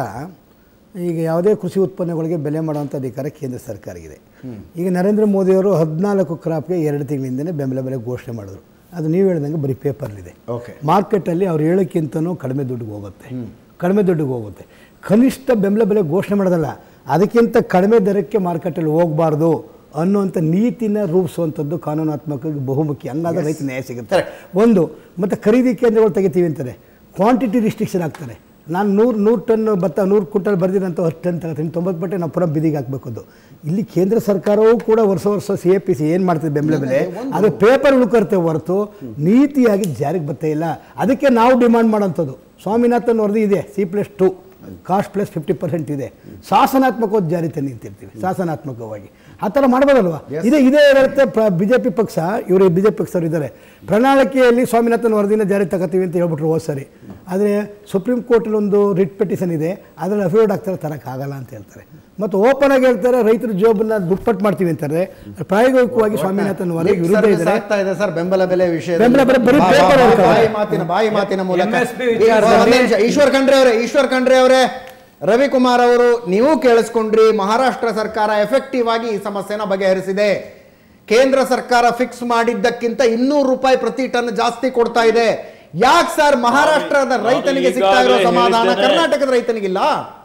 ಈಗ ಯಾವುದೇ ಕೃಷಿ ಉತ್ಪನ್ನಗಳಿಗೆ ಬೆಲೆ ಮಾಡುವಂಥ ಅಧಿಕಾರ ಕೇಂದ್ರ ಸರ್ಕಾರಗಿದೆ ಈಗ ನರೇಂದ್ರ ಮೋದಿಯವರು ಹದಿನಾಲ್ಕು ಕ್ರಾಪ್ಗೆ ಎರಡು ತಿಂಗಳಿಂದನೇ ಬೆಂಬಲ ಬೆಲೆ ಘೋಷಣೆ ಮಾಡಿದ್ರು ಅದು ನೀವು ಹೇಳ್ದಂಗೆ ಬರೀ ಪೇಪರ್ಲಿದೆ Okay. ಮಾರ್ಕೆಟಲ್ಲಿ ಅವ್ರು ಹೇಳೋಕ್ಕಿಂತನೂ ಕಡಿಮೆ ದುಡ್ಡಿಗೆ ಹೋಗುತ್ತೆ ಕಡಿಮೆ ದುಡ್ಡಿಗೆ ಹೋಗುತ್ತೆ ಕನಿಷ್ಠ ಬೆಂಬಲ ಬೆಲೆ ಘೋಷಣೆ ಮಾಡೋದಲ್ಲ ಅದಕ್ಕಿಂತ ಕಡಿಮೆ ದರಕ್ಕೆ ಮಾರ್ಕೆಟಲ್ಲಿ ಹೋಗಬಾರ್ದು ಅನ್ನುವಂಥ ನೀತಿನ ರೂಪಿಸುವಂಥದ್ದು ಕಾನೂನಾತ್ಮಕವಾಗಿ ಬಹುಮುಖ್ಯ ಹಂಗಾದ್ರೆ ರೈತ ನ್ಯಾಯ ಸಿಗುತ್ತೆ ಒಂದು ಮತ್ತು ಖರೀದಿ ಕೇಂದ್ರಗಳು ತೆಗಿತೀವಿ ಅಂತಾರೆ ಕ್ವಾಂಟಿಟಿ ರಿಸ್ಟ್ರಿಕ್ಷನ್ ಆಗ್ತಾರೆ ನಾನು ನೂರು ನೂರು ಟನ್ ಭತ್ತ ನೂರು ಕ್ವಿಂಟಲ್ ಬರ್ದಿರಂತ ಹತ್ತು ಟನ್ ತಗೋತೀನಿ ತೊಂಬತ್ತು ಬಟ್ಟೆ ನಾವು ಪುನಃ ಬಿದಿಗೆ ಹಾಕಬೇಕು ಅದು ಇಲ್ಲಿ ಕೇಂದ್ರ ಸರ್ಕಾರವೂ ಕೂಡ ವರ್ಷ ವರ್ಷ ಸಿ ಎ ಪಿ ಸಿ ಏನು ಮಾಡ್ತದೆ ಬೆಂಬಲ ಬೆಲೆ ಅದು ಪೇಪರ್ ಉಳ್ಕೊರುತ್ತೆ ಹೊರತು ನೀತಿಯಾಗಿ ಜಾರಿಗೆ ಬರ್ತಾ ಇಲ್ಲ ಅದಕ್ಕೆ ನಾವು ಡಿಮಾಂಡ್ ಮಾಡೋಂಥದ್ದು ಸ್ವಾಮಿನಾಥನ್ ವರದಿ ಇದೆ C plus two cost plus fifty percent ಇದೆ ಶಾಸನಾತ್ಮಕವಾಗಿ ಜಾರಿ ತಂದು ನಿಂತಿರ್ತೀವಿ ಶಾಸನಾತ್ಮಕವಾಗಿ ಆ ಥರ ಮಾಡ್ಬೋದಲ್ವಾ ಇದೇ ಇದೇ ಇರುತ್ತೆ ಬಿ ಜೆ ಪಿ ಪಕ್ಷ ಇವರು ಬಿ ಜೆ ಪಿ ಪಕ್ಷದವ್ರು ಇದ್ದಾರೆ ಪ್ರಣಾಳಿಕೆಯಲ್ಲಿ ಸ್ವಾಮಿನಾಥನ್ ವರದಿನ ಜಾರಿ ತಗೋತೀವಿ ಅಂತ ಹೇಳ್ಬಿಟ್ರು ಹೋದ್ ಸರಿ ಆದರೆ ಸುಪ್ರೀಂ ಕೋರ್ಟಲ್ಲಿ ಒಂದು ರಿಟ್ ಪೆಟಿಷನ್ ಇದೆ ಅದರಲ್ಲಿ ಅಫಿಡೇವಿಟ್ ಆಗ್ತಾರೆ ತರೋಕ್ಕಾಗಲ್ಲ ಅಂತ ಹೇಳ್ತಾರೆ ಮತ್ತು ಓಪನ್ ಆಗಿ ಹೇಳ್ತಾರೆ ರೈತರ ಜೋಬನ್ನ ದುಪ್ಪಟ್ಟು ಮಾಡ್ತೀವಿ ಅಂತಾರೆ ಪ್ರಾಯೋಗಿಕವಾಗಿ ಸ್ವಾಮಿನಾಥನ್ ವರದಿ Lip ವಿರುದ್ಧ service ಇದ್ದಾರೆ ಆಗ್ತಾ ಇದೆ ಸರ್ ಬೆಂಬಲ ಬೆಲೆ ವಿಷಯ ಬೆಂಬಲ ಬೆಲೆ ಬರೀ paper work ಅಲ್ಲ. ಬಾಯಿ ಮಾತಿನ ಬಾಯಿ ಮಾತಿನ ಮೂಲಕ MSP ಈಗ ವಿಚಾರದಲ್ಲಿ- ಒಂದ್ ನಿಮಿಷ, ಈಶ್ವರ್ ಖಂಡ್ರೆ ಅವರೇ ಈಶ್ವರ್ ಖಂಡ್ರೆ ಅವರೇ ರವಿಕುಮಾರ್ ಅವರು ನೀವು ಕೇಳಿಸ್ಕೊಂಡ್ರಿ ಮಹಾರಾಷ್ಟ್ರ ಸರ್ಕಾರ ಎಫೆಕ್ಟಿವ್ ಆಗಿ ಈ ಸಮಸ್ಯೆನ ಬಗೆಹರಿಸಿದೆ ಕೇಂದ್ರ ಸರ್ಕಾರ ಫಿಕ್ಸ್ ಮಾಡಿದ್ದಕ್ಕಿಂತ ಇನ್ನೂರು ರೂಪಾಯಿ ಪ್ರತಿ ಟನ್ ಜಾಸ್ತಿ ಕೊಡ್ತಾ ಇದೆ ಯಾಕೆ ಸರ್ ಮಹಾರಾಷ್ಟ್ರದ ನಾನು ರೈತನಿಗೆ ಸಿಗ್ತಾ ಇರೋ ಈಗಾಗಲೇ ಸಮಾಧಾನ ಹೇಳಿದ್ದೇನೆ. ಕರ್ನಾಟಕದ ರೈತನಿಗಿಲ್ಲ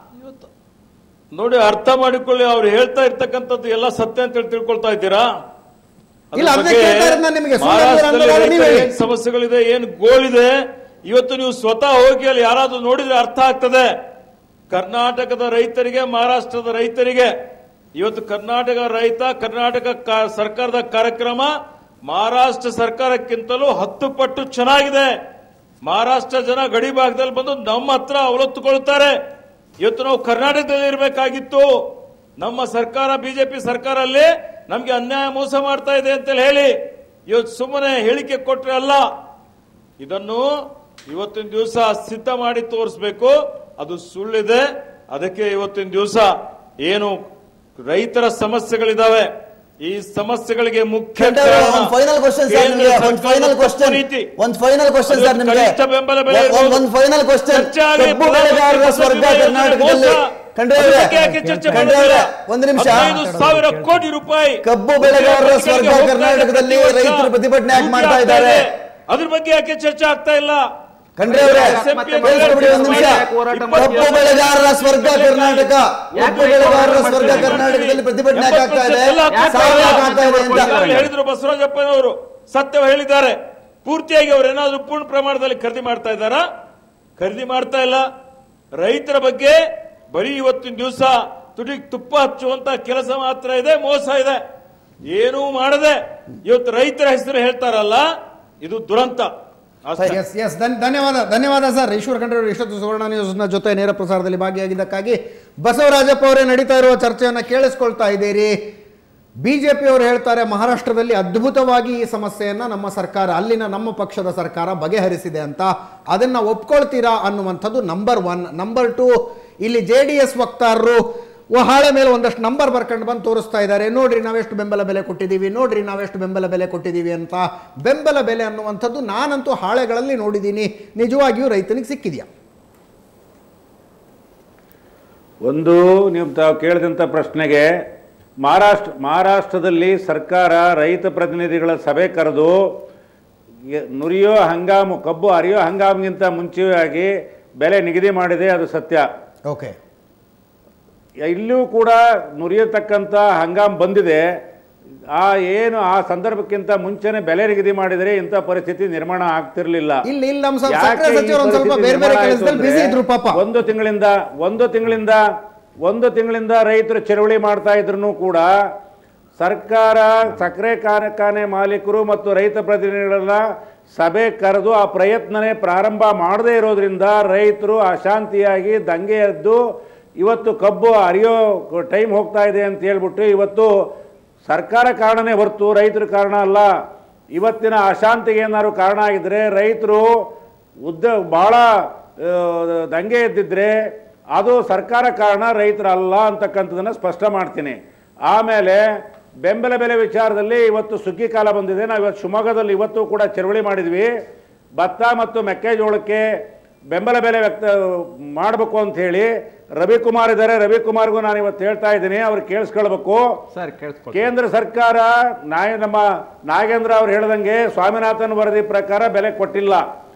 ನೋಡಿ ಅರ್ಥ ಮಾಡಿಕೊಳ್ಳಿ ಅವ್ರು ಹೇಳ್ತಾ ಇರ್ತಕ್ಕಂಥದ್ದು ಎಲ್ಲ ಸತ್ಯ ಅಂತ ಹೇಳಿ ತಿಳ್ಕೊಳ್ತಾ ಇದ್ದೀರಾ ಅದ್ರ ಇಲ್ಲ, ಅದನ್ನೇ ಬಗ್ಗೆ ಕೇಳ್ತಾ ಇರೋದು ನಾನು ನಿಮಗೆ. ಸುಳ್ಳು ಮಹಾರಾಷ್ಟ್ರದಲ್ಲಿ ಅಂದ್ರೆ ನೀವೇ ರೈತರಿಗೆ ಹೇಳಿ. ಏನ್ ಸಮಸ್ಯೆಗಳಿದೆ ಏನ್ ಗೋಳಿದೆ ಇವತ್ತು ನೀವು ಸ್ವತಃ ಹೋಗಿ ಅಲ್ಲಿ ಯಾರಾದ್ರೂ ನೋಡಿದ್ರೆ ಅರ್ಥ ಆಗ್ತದೆ ಕರ್ನಾಟಕದ ರೈತರಿಗೆ ಮಹಾರಾಷ್ಟ್ರದ ರೈತರಿಗೆ ಇವತ್ತು ಕರ್ನಾಟಕ ರೈತ ಕರ್ನಾಟಕ ಕಾ- ಸರ್ಕಾರದ ಕಾರ್ಯಕ್ರಮ ಮಹಾರಾಷ್ಟ್ರ ಸರ್ಕಾರಕ್ಕಿಂತಲೂ ಹತ್ತು ಪಟ್ಟು ಚೆನ್ನಾಗಿದೆ ಮಹಾರಾಷ್ಟ್ರ ಜನ ಗಡಿ ಭಾಗದಲ್ಲಿ ಬಂದು ನಮ್ಮ ಹತ್ರ ಅವಲತ್ತುಕೊಳ್ತಾರೆ ಇವತ್ತು ನಾವು ಕರ್ನಾಟಕದಲ್ಲಿ ಇರಬೇಕಾಗಿತ್ತು ನಮ್ಮ ಸರ್ಕಾರ ಬಿಜೆಪಿ ಸರ್ಕಾರ ಅಲ್ಲಿ ನಮ್ಗೆ ಅನ್ಯಾಯ ಮೋಸ ಮಾಡ್ತಾ ಇದೆ ಅಂತೇಳಿ ಹೇಳಿ ಇವತ್ತು ಸುಮ್ಮನೆ ಹೇಳಿಕೆ ಕೊಟ್ರೆ ಅಲ್ಲ ಇದನ್ನು ಇವತ್ತಿನ ದಿವಸ ಸಿದ್ಧ ಮಾಡಿ ತೋರಿಸ್ಬೇಕು ಅದು ಸುಳ್ಳಿದೆ ಅದಕ್ಕೆ ಇವತ್ತಿನ ದಿವಸ ಏನು ರೈತರ ಸಮಸ್ಯೆಗಳಿದಾವೆ ಈ ಸಮಸ್ಯೆಗಳಿಗೆ ಮುಖ್ಯ ಕಾರಣ ಒಂದು ಫೈನಲ್ ಕ್ವಶನ್ ಸರ್ ಕೇಂದ್ರ ನಿಮಗೆ ಒಂದು ಸರ್ಕಾರದ ಫೈನಲ್ ತಪ್ಪು ಕ್ವಶನ್ ನೀತಿ. ಒಂದು ಫೈನಲ್ ಕ್ವಶನ್ ಅದು ಸರ್ ನಿಮಗೆ ಕನಿಷ್ಠ ಬೆಂಬಲ ಬೆಲೆ ಇರ್ಬೋದು. ಒಂದು ಫೈನಲ್ ಕ್ವಶನ್ ಚರ್ಚೆ ಆಗಲಿ, ಕಬ್ಬು ಬೆಳೆಗಾರರ ಸ್ವರ್ಗ ಪ್ರಧಾನಮಂತ್ರಿ ಕರ್ನಾಟಕದಲ್ಲಿ ಮೋಸ. ಖಂಡ್ರೆ ಅದ್ರ ಅವರೇ, ಬಗ್ಗೆ ಯಾಕೆ ಚರ್ಚೆ ಖಂಡ್ರೆ ಮಾಡೋದಿಲ್ಲ? ಅವರೇ, ಒಂದು ನಿಮಿಷ ಹದಿನೈದು ಸಾವಿರ ಕೋಟಿ ರೂಪಾಯಿ ಕಬ್ಬು ಬೆಳೆಗಾರರ ಸ್ವರ್ಗ ಹೋಗ್ತಾ ಇದೆ ಕರ್ನಾಟಕದಲ್ಲಿ ಪ್ರತಿ ವರ್ಷ. ರೈತರು ಪ್ರತಿಭಟನೆ ಯಾಕೆ ದುಡ್ಡು ಮಾಡ್ತಾ ಆಗ್ತಾ ಇದ್ದಾರೆ? ಇದೆ. ಅದ್ರ ಬಗ್ಗೆ ಯಾಕೆ ಚರ್ಚೆ ಆಗ್ತಾ ಇಲ್ಲ ಖಂಡ್ರೆ ಅವರೇ SMP ಕೇಳಿಸ್ಕೊಬಿಡಿ ಒಂದು ನಿಮಿಷ ಕಬ್ಬು ಬೆಳೆಗಾರರ ಸ್ವರ್ಗ ಕರ್ನಾಟಕ ಕಬ್ಬು ಬೆಳೆಗಾರರ ಸ್ವರ್ಗ ಕರ್ನಾಟಕದಲ್ಲಿ ಪ್ರತಿಭಟನೆ ಯಾಕೆ ಆಗ್ತಾ ಇದೆ ಸಾಲ ಯಾಕೆ ಆಗ್ತಾ ಇದೆ ಅಂತ ಈಗಾಗಲೇ ಹೇಳಿದ್ರು ಬಸವರಾಜಪ್ಪನವರು ಸತ್ಯ ಹೇಳಿದ್ದಾರೆ ಪೂರ್ತಿಯಾಗಿ ಅವ್ರು ಏನಾದ್ರು ಪೂರ್ಣ ಪ್ರಮಾಣದಲ್ಲಿ ಖರೀದಿ ಮಾಡ್ತಾ ಇದ್ದಾರಾ ಖರೀದಿ ಮಾಡ್ತಾ ಇಲ್ಲ ರೈತರ ಬಗ್ಗೆ ಬರೀ ಇವತ್ತಿನ ದಿವಸ ತುಟಿಗೆ ತುಪ್ಪ ಹಚ್ಚುವಂತ ಕೆಲಸ ಮಾತ್ರ ಇದೆ ಮೋಸ ಇದೆ ಏನೂ ಮಾಡದೆ ಇವತ್ತು ರೈತರ ಹೆಸರು ಹೇಳ್ತಾರಲ್ಲ ಇದು ದುರಂತ ಅಷ್ಟೇ. ಎಸ್ ಎಸ್ ಧನ್ಯವಾದ ಧನ್ಯವಾದ ಸರ್ ಈಶ್ವರ್ ಖಂಡ್ರೆ ಅವರು ಇಷ್ಟೊತ್ತು ಸುವರ್ಣ ನ್ಯೂಸ್ನ ಜೊತೆ ನೇರ ಪ್ರಸಾರದಲ್ಲಿ ಭಾಗಿಯಾಗಿದ್ದಕ್ಕಾಗಿ ಬಸವರಾಜಪ್ಪ ಅವರೇ ನಡೀತಾ ಇರುವ ಚರ್ಚೆಯನ್ನು ಕೇಳಿಸ್ಕೊಳ್ತಾ ಇದ್ದೀರಿ ಬಿಜೆಪಿಯವರು ಹೇಳ್ತಾರೆ ಮಹಾರಾಷ್ಟ್ರದಲ್ಲಿ ಅದ್ಭುತವಾಗಿ ಈ ಸಮಸ್ಯೆಯನ್ನ ನಮ್ಮ ಸರ್ಕಾರ ಅಲ್ಲಿನ ನಮ್ಮ ಪಕ್ಷದ ಸರ್ಕಾರ ಬಗೆಹರಿಸಿದೆ ಅಂತ ಅದನ್ನ ಒಪ್ಕೊಳ್ತೀರಾ ಅನ್ನುವಂಥದ್ದು ನಂಬರ್ ಒನ್ ನಂಬರ್ ಟು ಇಲ್ಲಿ ಜೆ ಡಿ ಎಸ್ ವಕ್ತಾರರು ಓ ಹಾಳೆ ಮೇಲೆ ಒಂದಷ್ಟು ನಂಬರ್ ಬರ್ಕೊಂಡು ಬಂದು ತೋರಿಸ್ತಾ ಇದ್ದಾರೆ ನೋಡ್ರಿ ನಾವೆಷ್ಟು ಬೆಂಬಲ ಬೆಲೆ ಕೊಟ್ಟಿದ್ದೀವಿ ನೋಡ್ರಿ ನಾವೆಷ್ಟು ಬೆಂಬಲ ಬೆಲೆ ಕೊಟ್ಟಿದ್ದೀವಿ ಅಂತ ಬೆಂಬಲ ಬೆಲೆ ಅನ್ನುವಂಥದ್ದು ನಾನಂತೂ ಹಾಳೆಗಳಲ್ಲಿ ನೋಡಿದ್ದೀನಿ ನಿಜವಾಗಿಯೂ ರೈತನಿಗೆ ಸಿಕ್ಕಿದೆಯಾ ಒಂದು ನೀವು ತಾವು ಕೇಳಿದಂಥ ಪ್ರಶ್ನೆಗೆ ಮಹಾರಾಷ್ಟ್ರ ಮಹಾರಾಷ್ಟ್ರದಲ್ಲಿ ಸರ್ಕಾರ ರೈತ ಪ್ರತಿನಿಧಿಗಳ ಸಭೆ ಕರೆದು ಎ- ನುರಿಯೋ ಹಂಗಾಮು ಕಬ್ಬು ಅರಿಯೋ ಹಂಗಾಮಿಗಿಂತ ಮುಂಚೆಯಾಗಿ ಬೆಲೆ ನಿಗದಿ ಮಾಡಿದೆ ಅದು ಸತ್ಯ ಓಕೆ ಇಲ್ಲೂ ಕೂಡ ನುರಿಯತಕ್ಕಂಥ ಹಂಗಾಮ್ ಬಂದಿದೆ ಆ ಏನು ಆ ಸಂದರ್ಭಕ್ಕಿಂತ ಮುಂಚೆನೆ ಬೆಲೆ ನಿಗದಿ ಮಾಡಿದರೆ ಇಂಥ ಪರಿಸ್ಥಿತಿ ನಿರ್ಮಾಣ ಆಗ್ತಿರ್ಲಿಲ್ಲ ಇಲ್ಲಿ ಇಲ್ಲಿ ನಮ್ಮ ಸ- ಯಾಕೆ ಸಕ್ಕರೆ ಈ ಸಚಿವರು ಒಂದು ಸ್ವಲ್ಪ ಪರಿಸ್ಥಿತಿ ಬೇರೆ ಬೇರೆ ನಿರ್ಮಾಣ ಆಯ್ತು ಕೆಲಸದಲ್ಲಿ ಅಂದ್ರೆ ಬಿಸಿ ಇದ್ರು ಪಾಪ ಒಂದು ತಿಂಗಳಿಂದ ಒಂದು ತಿಂಗಳಿಂದ ಒಂದು ತಿಂಗಳಿಂದ ರೈತರು ಚಳವಳಿ ಮಾಡ್ತಾ ಇದ್ರು ಕೂಡ ಸರ್ಕಾರ ಸಕ್ಕರೆ ಕಾರ್ಖಾನೆ ಮಾಲೀಕರು ಮತ್ತು ರೈತ ಪ್ರತಿನಿಧಿಗಳನ್ನ ಸಭೆ ಕರೆದು ಆ ಪ್ರಯತ್ನನೇ ಪ್ರಾರಂಭ ಮಾಡದೇ ಇರೋದ್ರಿಂದ ರೈತರು ಅಶಾಂತಿಯಾಗಿ ದಂಗೆ ಎದ್ದು ಇವತ್ತು ಕಬ್ಬು ಅರಿಯೋ ಟೈಮ್ ಹೋಗ್ತಾ ಇದೆ ಅಂತ ಹೇಳ್ಬಿಟ್ಟು ಇವತ್ತು ಸರ್ಕಾರ ಕಾರಣನೇ ಹೊರತು ರೈತರ ಕಾರಣ ಅಲ್ಲ ಇವತ್ತಿನ ಅಶಾಂತಿಗೆ ಏನಾದ್ರು ಕಾರಣ ಆಗಿದ್ರೆ ರೈತರು ಉದ್ದ ಭಾಳ ಆ, ದಂಗೆ ಎದ್ದಿದ್ರೆ ಅದು ಸರ್ಕಾರ ಕಾರಣ ರೈತರಲ್ಲ ಅಂತಕ್ಕಂಥದ್ದನ್ನು ಸ್ಪಷ್ಟ ಮಾಡ್ತೀನಿ ಆಮೇಲೆ ಬೆಂಬಲ ಬೆಲೆ ವಿಚಾರದಲ್ಲಿ ಇವತ್ತು ಸುಗ್ಗಿ ಕಾಲ ಬಂದಿದೆ ನಾವು ಇವತ್ತು ಶಿವಮೊಗ್ಗದಲ್ಲಿ ಇವತ್ತು ಕೂಡ ಚಳವಳಿ ಮಾಡಿದ್ವಿ ಭತ್ತ ಮತ್ತು ಮೆಕ್ಕೆಜೋಳಕ್ಕೆ ಬೆಂಬಲ ಬೆಲೆ ವ್ಯಕ್ತ ಮಾಡಬೇಕು ಅಂತ ಹೇಳಿ ರವಿಕುಮಾರ್ ಇದ್ದಾರೆ ರವಿಕುಮಾರ್ಗೂ ನಾನು ಇವತ್ತು ಹೇಳ್ತಾ ಇದ್ದೀನಿ ಅವ್ರು ಕೇಳಿಸ್ಕೊಳ್ಬೇಕು ಸರ್ ಕೇಳಿಸ್ಕೊಳ್ಳಿ ಕೇಂದ್ರ ಸರ್ಕಾರ ನಾಯ ನಮ್ಮ ನಾಗೇಂದ್ರ ಅವ್ರು ಹೇಳ್ದಂಗೆ ಸ್ವಾಮಿನಾಥನ್ ವರದಿ ಪ್ರಕಾರ ಬೆಲೆ ಕೊಟ್ಟಿಲ್ಲ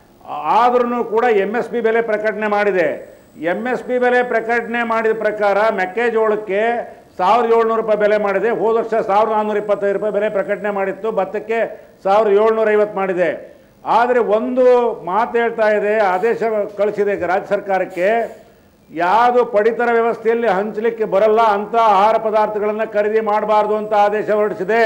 ಆದ್ರೂ ಕೂಡ ಎಮ್ ಎಸ್ ಪಿ ಬೆಲೆ ಪ್ರಕಟಣೆ ಮಾಡಿದೆ ಎಮ್ ಎಸ್ ಪಿ ಬೆಲೆ ಪ್ರಕಟಣೆ ಮಾಡಿದ ಪ್ರಕಾರ ಮೆಕ್ಕೆಜೋಳಕ್ಕೆ ಸಾವಿರದ ಏಳ್ನೂರು ರೂಪಾಯಿ ಬೆಲೆ ಮಾಡಿದೆ ಹೋದ ವರ್ಷ ಸಾವಿರದ ನಾನ್ನೂರ ಇಪ್ಪತ್ತೈದು ರೂಪಾಯಿ ಬೆಲೆ ಪ್ರಕಟಣೆ ಮಾಡಿತ್ತು ಭತ್ತಕ್ಕೆ ಸಾವಿರದ ಏಳ್ನೂರ ಐವತ್ತು ಮಾಡಿದೆ ಆದರೆ ಒಂದು ಮಾತು ಹೇಳ್ತಾ ಇದೆ ಆದೇಶ ಕಳಿಸಿದೆ ರಾಜ್ಯ ಸರ್ಕಾರಕ್ಕೆ ಯಾವುದು ಪಡಿತರ ವ್ಯವಸ್ಥೆಯಲ್ಲಿ ಹಂಚಲಿಕ್ಕೆ ಬರಲ್ಲ ಅಂತ ಆಹಾರ ಪದಾರ್ಥಗಳನ್ನು ಖರೀದಿ ಮಾಡಬಾರ್ದು ಅಂತ ಆದೇಶ ಹೊರಡಿಸಿದೆ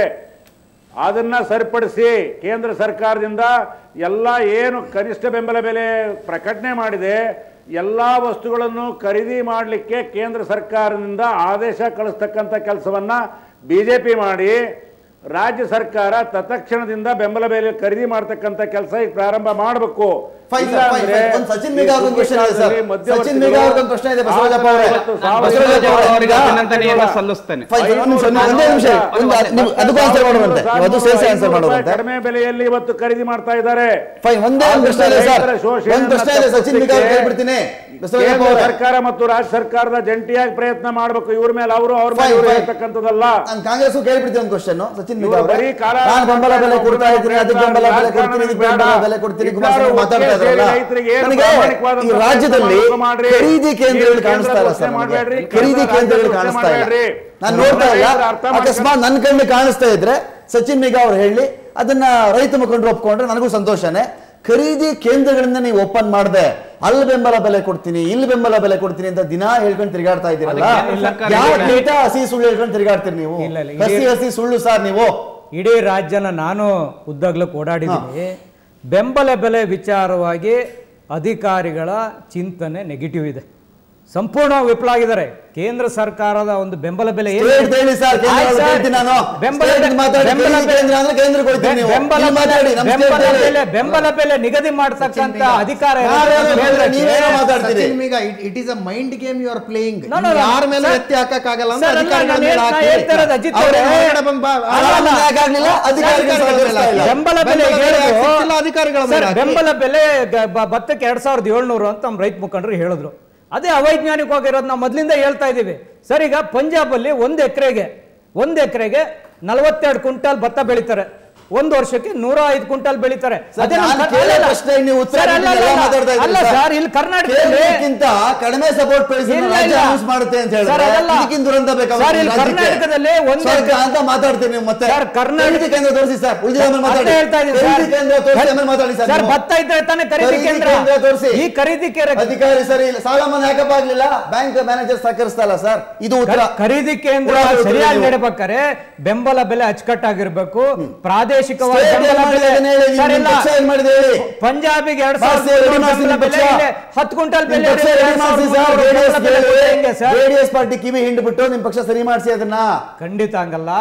ಅದನ್ನ ಸರಿಪಡಿಸಿ ಕೇಂದ್ರ ಸರ್ಕಾರದಿಂದ ಎಲ್ಲ ಏನು ಕನಿಷ್ಠ ಬೆಂಬಲ ಬೆಲೆ ಪ್ರಕಟಣೆ ಮಾಡಿದೆ ಎಲ್ಲ ವಸ್ತುಗಳನ್ನು ಖರೀದಿ ಮಾಡಲಿಕ್ಕೆ ಕೇಂದ್ರ ಸರ್ಕಾರದಿಂದ ಆದೇಶ ಕಳಿಸ್ತಕ್ಕಂಥ ಕೆಲಸವನ್ನ ಬಿಜೆಪಿ ಮಾಡಿ ರಾಜ್ಯ ಸರ್ಕಾರ ತತ್ಕ್ಷಣದಿಂದ ಬೆಂಬಲ ಬೆಲೆ ಖರೀದಿ ಮಾಡ್ತಕ್ಕಂಥ ಕೆಲಸ ಈಗ ಪ್ರಾರಂಭ ಮಾಡಬೇಕು Fine, sir, fine, fine. ಒಂದು ಸಚಿನ್ ಮೇಘ ಅವ್ರಿಗೊಂದು question ಇದೆ, sir. ಸಚಿನ್ ಮೇಘ ಅವ್ರಿಗೊಂದು ಪ್ರಶ್ನೆ ಇದೆ, ಬಸವರಾಜಪ್ಪ ಅವರೇ. ಬಸವರಾಜಪ್ಪ ಅವರೇ, ಅವರಿಗೆ ಈಗ- ಅಭಿನಂದನೆಯನ್ನು ಸಲ್ಲಿಸ್ತೇನೆ Fine, ಒಂದು ನಿಮಿಷ, ಒಂದು- ಒಂದೇ ನಿಮಿಷ ಒಂದು ನೀವು ಅದಕ್ಕೂ ಆನ್ಸರ್ ಮಾಡುವಂತೆ ನೀವು ಅದು ಸೇರಿಸಿ ಆನ್ಸರ್ ಮಾಡುವಂತೆ ಕಡಿಮೆ ಬೆಲೆಯಲ್ಲಿ ಇವತ್ತು ಖರೀದಿ ಮಾಡ್ತಾ ಇದ್ದಾರೆ ಫೈನ್ ಒಂದೇ ಒಂದು ಪ್ರಶ್ನೆ ಇದೆ ಸರ್ ರೈತರ ಶೋಷಣೆಯನ್ನ ಒಂದು ಪ್ರಶ್ನೆ ಇದೆ ಸಚಿನ್ ಮೇಘ ಅವ್ರು ಕೇಳ್ಬಿಡ್ತೀನಿ ಬಸವರಾಜಪ್ಪ ಕೇಂದ್ರ ಅವರೇ ಸರ್ಕಾರ ಮತ್ತು ರಾಜ್ಯ ಸರ್ಕಾರದ ಜಂಟಿಯಾಗಿ ಪ್ರಯತ್ನ ಮಾಡಬೇಕು ಇವ್ರ ಮೇಲೆ ಅವರು ಅವ್ರ ಮೇಲೆ Fine, ಇವ್ರು fine. ಹೇಳ್ತಕ್ಕಂಥದ್ದಲ್ಲ ನಾನು ಕಾಂಗ್ರೆಸ್ ಕೇಳ್ಬಿಡ್ತೀನಿ ಒಂದು ಕ್ವಶನ್ ಸಚಿನ್ ಮೇಘ ಇವ್ರು ಅವರೇ ಬರೀ ಕಾಲ- ನಾನು ಬೆಂಬಲ ಬೆಲೆ ಕೊಡ್ತಾ ಇದ್ದೀನಿ ಅದಕ್ಕೆ ಬೆಂಬಲ ಬೆಲೆ ಕೊಡ್ತೀನಿ ಇದಕ್ಕೆ ಬೆಂಬಲ ಬೆಲೆ ಕೊಡ್ತೀನಿ ಕುಮಾರಸ್ವಾಮಿ ಮಾತಾಡ್ತಾ ಇದ್ರಲ್ಲ ರೈತರಿಗೆ ಏನು ನನಗೆ ಪ್ರಾಮಾಣಿಕವಾದಂತ ಈ ರಾಜ್ಯದಲ್ಲಿ ಕೆಲಸ ಮಾಡ್ರಿ. ಖರೀದಿ ಕೇಂದ್ರಗಳು ಕೇಂದ್ರ ಕಾಣಿಸ್ತಾ ಇಲ್ಲ ಘೋಷಣೆ ಸರ್ ನನಗೆ. ಮಾಡ್ಬೇಡ್ರಿ. ಖರೀದಿ ಕೇಂದ್ರ ಕೇಂದ್ರಗಳು ಘೋಷಣೆ ಕಾಣಿಸ್ತಾ ಇಲ್ಲ ಮಾಡ್ಬೇಡ್ರಿ. ನಾನು ನೋಡ್ತಾ ಇಲ್ಲ ರೈತರ ಅರ್ಥ ಮಾಡ್ಕೊಂಡು- ಅಕಸ್ಮಾತ್ ನನ್ನ ಕಣ್ಣು ಕಾಣಿಸ್ತಾ ಇದ್ರೆ ಸಚಿನ್ ಮೇಘ ಅವ್ರು ಹೇಳಿ ಅದನ್ನ ರೈತ ಮುಖಂಡರು ಒಪ್ಕೊಂಡ್ರೆ ನನಗೂ ಸಂತೋಷನೇ ಖರೀದಿ ಕೇಂದ್ರಗಳನ್ನ ನೀವು ಓಪನ್ ಮಾಡದೆ ಅಲ್ಲಿ ಬೆಂಬಲ ಬೆಲೆ ಕೊಡ್ತೀನಿ ಇಲ್ಲಿ ಬೆಂಬಲ ಬೆಲೆ ಕೊಡ್ತೀನಿ ಅಂತ ದಿನ ಹೇಳ್ಕೊಂಡು ತಿರುಗಾಡ್ತಾ ಇದ್ದೀರಲ್ಲ ಅದಕ್ಕೆ ಕೇಂದ್ರ ಸರ್ಕಾರ ಯಾವ ಇದೆ. ಡೇಟಾ ಹಸಿ ಸುಳ್ಳು ಹೇಳ್ಕೊಂಡು ತಿರುಗಾಡ್ತೀರಿ ನೀವು ಇಲ್ಲ, ಇಲ್ಲ, ಹಸಿ ಇಡೀ- ಹಸಿ ಸುಳ್ಳು ಸರ್ ನೀವು ಇಡೀ ರಾಜ್ಯನ ನಾನು ಉದ್ದಾಗ್ಲಕ್ಕೆ ಓಡಾಡಿದ್ದೀನಿ ಬೆಂಬಲ ಬೆಲೆ ವಿಚಾರವಾಗಿ ಅಧಿಕಾರಿಗಳ ಚಿಂತನೆ ನೆಗೆಟಿವ್ ಇದೆ ಸಂಪೂರ್ಣ ವಿಫಲ ಆಗಿದ್ದಾರೆ ಕೇಂದ್ರ ಸರ್ಕಾರದ ಒಂದು ಬೆಂಬಲ ಬೆಲೆ ಏನು? State ಹೇಳಿ ಸರ್, ಕೇಂದ್ರ ಆಯ್ತು ಸರ್. ಹೇಳ್ತೀನಿ ನಾನು. ಬೆಂಬಲ State ಬೆಲೆ- ಮಾತಾಡಿ, ಬೆಂಬಲ ಖರೀದಿ ಬೆಲೆ- ಕೇಂದ್ರ ಅಂದ್ರೆ ಕೇಂದ್ರಕ್ಕೆ ಹೋಗ್ತೀರಿ ನೀವು. ಬೆಂಬಲ ಇಲ್ಲಿ ಮಾತಾಡಿ, ನಮ್ಮ ಬೆಂಬಲ state ಹೇಳಿ. ಬೆಲೆ ಬೆಂಬಲ ಬೆಲೆ ನಿಗದಿ ಮಾಡ್ತಕ್ಕಂತ ಅಧಿಕಾರ ಇರೋದು ಯಾರ್ಯಾರು ಕೇಂದ್ರಕ್ಕೆ. ನೀವೇನೋ ಮಾತಾಡ್ತೀರಿ ಸಚಿನ್ ಈಗ it is a mind game you are playing No, no, no. ಯಾರ ಮೇಲೆ Sir, ಎತ್ತಿ ಹಾಕಕ್ಕಾಗಲ್ಲ ಅಂತ sir, ಅಲ್ಲ, ಅಧಿಕಾರಿಗಳ ನಾನು ಮೇಲೆ ಹೇಳ್ತಾ- ಹಾಕಿ. ಹೇಳ್ತಾ ಇರೋದು ಅಜಿತ್ ಅವ್ರೇ ಅವರೇ. ಹೊರಗಡೆ ಬಂದ್ ಬಾ- ಅಲ್ಲ, ಅಲ್ಲ, ಅಲ್ಲ. ಯಾಕಾಗ್ಲಿಲ್ಲ? ಅಧಿಕಾರಿಗಳ ಅಧಿಕಾರಿಗಳ ಮೇಲೆ ಸಹಕರಿಸ್ತಾ ಇಲ್ಲ. ಬೆಂಬಲ ಬೆಲೆ ಬೆಂಬಲ ಬೆಲೆ ಹೇಳಿದ್ರು. ಸಿಕ್ತಿಲ್ಲ, ಅಧಿಕಾರಿಗಳ ಮೇಲೆ ಸರ್, ಹಾಕಿ. ಬೆಂಬಲ ಬೆಲೆ ಗ- ಬ- ಭತ್ತಕ್ಕೆ ಎರಡ್ ಸಾವಿರದ ಏಳ್ನೂರು ಅಂತ ನಮ್ಮ ರೈತ ಮುಖಂಡರು ಹೇಳಿದ್ರು ಅದೇ ಅವೈಜ್ಞಾನಿಕವಾಗಿರೋದು ನಾವು ಮೊದಲಿಂದ ಹೇಳ್ತಾ ಇದ್ದೀವಿ ಸರ್ ಈಗ ಪಂಜಾಬಲ್ಲಿ ಒಂದು ಎಕರೆಗೆ ಒಂದು ಎಕರೆಗೆ ನಲವತ್ತೆರಡು ಕ್ವಿಂಟಾಲ್ ಭತ್ತ ಬೆಳಿತಾರೆ ಒಂದು ವರ್ಷಕ್ಕೆ ನೂರ ಐದು ಕ್ವಿಂಟಾಲ್ ಬೆಳಿತಾರೆ ಸರ್, ಅದೇ ನಮ್ಮ ನಾನು ಕರ್- ಕೇಳೋ ಅಲ್ಲ, ಪ್ರಶ್ನೆಗೆ ನೀವು ಉತ್ತರ ಸರ್, ಅಲ್ಲ, ಕೊಟ್ಟಿದ್ದೀರಿ, ಅಲ್ಲ, ಎಲ್ಲ ಮಾತಾಡ್ತಾ ಇದ್ದೀರಿ ಅಲ್ಲ ಸರ್. ಸರ್ ಇಲ್ಲಿ ಕರ್ನಾಟಕದಲ್ಲಿ ಕೇಂದ್ರಕ್ಕಿಂತ ಕಡಿಮೆ ಸಪೋರ್ಟ್ ಪ್ರೈಸ್ ಇಲ್ಲ, ರಾಜ್ಯ ಇಲ್ಲ. ಅನೌನ್ಸ್ ಮಾಡುತ್ತೆ ಅಂತ ಸರ್, ಹೇಳಿದ್ರೆ ಅದಲ್ಲ. ಇದಕ್ಕಿಂತ ದುರಂತ ಬೇಕಾಗುತ್ತೆ ಸರ್, ಇಲ್ಲಿ ರಾಜ್ಯಕ್ಕೆ. ಕರ್ನಾಟಕದಲ್ಲಿ ಒಂದು- ಸ್ವರ್ಗ ಅಂತ ಮಾತಾಡ್ತೀರಿ ನೀವು ಮತ್ತೆ ಸರ್, ಕರ್ನಾಟಕ- ಖರೀದಿ ಕೇಂದ್ರ ತೋರಿಸಿ ಸರ್ ಉಳಿದ ಆಮೇಲೆ ಮಾತಾಡಿ ಅದೇ ಹೇಳ್ತಾ ಇದ್ದೀನಿ ಸರ್. ಖರೀದಿ ಕೇಂದ್ರ ತೋರಿಸಿ ಆಮೇಲೆ ಮಾತಾಡಿ ಸರ್ ಸರ್ ನೀವು. ಭತ್ತ ಇದ್ರೆ ತಾನೇ ಖರೀದಿ ಖರೀದಿ ಕೇಂದ್ರ ಕೇಂದ್ರ ತೋರಿಸಿ. ಈ ಖರೀದಿ ಕೇಂದ್ರ ಅಧಿಕಾರಿ ಸರಿ ಇಲ್ಲ ಸಾಲ ಮನ್ನಾ ಯಾಕಪ್ಪ ಆಗ್ಲಿಲ್ಲ ಬ್ಯಾಂಕ್ ಮ್ಯಾನೇಜರ್ ಸಹಕರಿಸ್ತಾ ಇಲ್ಲ ಸರ್ ಇದು ಉತ್ತರ ಖ- ಖರೀದಿ ಕೇಂದ್ರ ಉತ್ತರ ಕೊಡಿ ಸರಿಯಾಗಿ ನೀವು. ನಡಬೇಕಾದ್ರೆ ಬೆಂಬಲ ಬೆಲೆ ಅಚ್ಚುಕಟ್ಟಾಗಿರ್ಬೇಕು ಪ್ರಾದೇಶಿಕವಾಗಿ State ಬೆಂಬಲ ಏನ್ ಮಾಡಿದೆ ಬೆಲೆ ಅದನ್ನ ಹೇಳಿ, ನಿಮ್ಮ ಸರ್, ಇಲ್ಲ. ಪಕ್ಷ ಏನ್ ಮಾಡಿದೆ ಹೇಳಿ. ಪಂಜಾಬಿಗೆ ಎರಡ್ ಬಾಸ್ ಸಾವಿರದ ready ಮಾಡ್ಸಿ ಬೆಂಬಲ ನಿಮ್ಮ ಬೆಲೆ ಪಕ್ಷ. ಇದೆ. ಹತ್ತು ಕ್ವಿಂಟಲ್ ನಿಮ್ ಬೆಲೆ ಪಕ್ಷ ಇದೆ, ready ಎರಡ್ ಮಾಡ್ಸಿ ಸಾವಿರದ ಸರ್, ಮುನ್ನೂರು JDS ಬೆಂಬಲ ಬೆಲೆ ಗೆ ಹೆಂಗೆ ಸರ್? JDS ಪಾರ್ಟಿ ಕಿವಿ ಹಿಂಡ್ಬಿಟ್ಟು ನಿಮ್ ಪಕ್ಷ ಸರಿ ಮಾಡಿಸಿ ಅದನ್ನ ಖಂಡಿತ ಹಂಗಲ್ಲ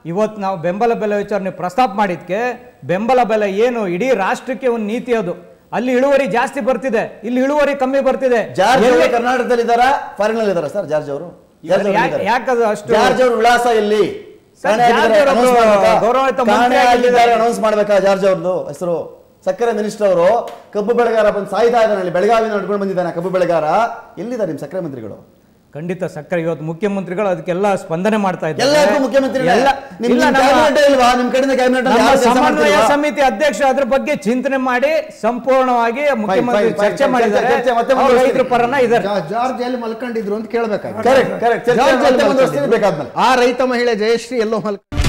ಇವತ್ತು ನಾವು ಬೆಂಬಲ ಬೆಲೆ ವಿಚಾರಣೆ ಪ್ರಸ್ತಾಪ ಮಾಡಿದ್ಕೆ ಬೆಂಬಲ ಬೆಲೆ ಏನು ಇಡೀ ರಾಷ್ಟ್ರಕ್ಕೆ ಒಂದು ನೀತಿ ಅದು ಅಲ್ಲಿ ಇಳುವರಿ ಜಾಸ್ತಿ ಬರ್ತಿದೆ ಇಲ್ಲಿ ಇಳುವರಿ ಕಮ್ಮಿ ಬರ್ತಿದೆ ಜಾರ್ಜ್ ಅವರು ಎಲ್ಲಿ- ಕರ್ನಾಟಕದಲ್ಲಿ ಇದ್ದಾರಾ ಫಾರಿನ್ ಅಲ್ಲಿ ಇದ್ದಾರಾ ಸರ್ ಜಾರ್ಜ್ ಅವರು ಜಾರ್ಜ್ ಅವರು ಯಾಕೆ- ಎಲ್ಲಿದ್ದಾರೆ? ಯಾಕದು ಅಷ್ಟು ಜಾರ್ಜ್ ಅವ್ರ ವಿಳಾಸ ಎಲ್ಲಿ ಸರ್, ಜಾರ್ಜ್ ಅವರು ಗೌರವಾನ್ವಿತ ಮಂತ್ರಿ ಆಗಿದ್ದಾರೆ. ಅನೌನ್ಸ್ ಮಾಡ್ಬೇಕಾ ಜಾರ್ಜ್ ಅವ್ರದ್ದು ಹೆಸರು ಸಕ್ಕರೆ ಮಿನಿಸ್ಟರ್ ಅವರು ಕಬ್ಬು ಬೆಳೆಗಾರ ಬಂದು ಸಾಯ್ತಾ ಇದ್ದಾನೆ ಅಲ್ಲಿ ಬೆಳಗಾವಿನ ನಡ್ಕೊಂಡು ಬಂದಿದ್ದಾನೆ ಕಬ್ಬು ಬೆಳೆಗಾರ ಎಲ್ಲಿದ್ದಾರೆ ನಿಮ್ ಸಕ್ಕರೆ ಮಂತ್ರಿಗಳು ಖಂಡಿತ ಸಕ್ಕರೆ ಇವತ್ತು ಮುಖ್ಯಮಂತ್ರಿಗಳು ಅದಕ್ಕೆಲ್ಲ ಸ್ಪಂದನೆ ಮಾಡ್ತಾ ಇದ್ದಾರೆ ಎಲ್ಲರಿಗೂ ಮುಖ್ಯಮಂತ್ರಿ ಎಲ್ಲ ನಿಮ್ ಇಲ್ಲ, ನಮ್ಮ- ಕ್ಯಾಬಿನೆಟ್ ಇಲ್ವಾ ನಿಮ್ ಕಡೆಯಿಂದ ಕ್ಯಾಬಿನೆಟ್ ನಮ್ಮ ಸಮನ್ವಯ ಸಮಿತಿ ಅಧ್ಯಕ್ಷ ಅದ್ರ ಬಗ್ಗೆ ಚಿಂತನೆ ಮಾಡಿ ಸಂಪೂರ್ಣವಾಗಿ ಮುಖ್ಯಮಂತ್ರಿ fine, fine, ಚರ್ಚೆ fine, ಮಾಡಿದ್ದಾರೆ ಚರ್ಚೆ ಮತ್ತೆ ಅವ್ರು ಮುಂದುವರಿಸ್ತೀನಿ. ರೈತರ ಪರನ ಇದ್ದಾರೆ ಜಾ- ಜಾರ್ಜ್ ಎಲ್ಲಿ ಮಲ್ಕೊಂಡಿದ್ರು ಅಂತ ಕೇಳಬೇಕಾಗಿ ಕರೆಕ್ಟ್ ಕರೆಕ್ಟ್ ಚರ್ಚೆ ಮತ್ತೆ ಮುಂದುವರಿಸ್ತೀನಿ ಬೇಕಾದ್ಮೇಲೆ ಆ ರೈತ ಮಹಿಳೆ ಜಯಶ್ರೀ ಎಲ್ಲೋ ಮಲ್ಕ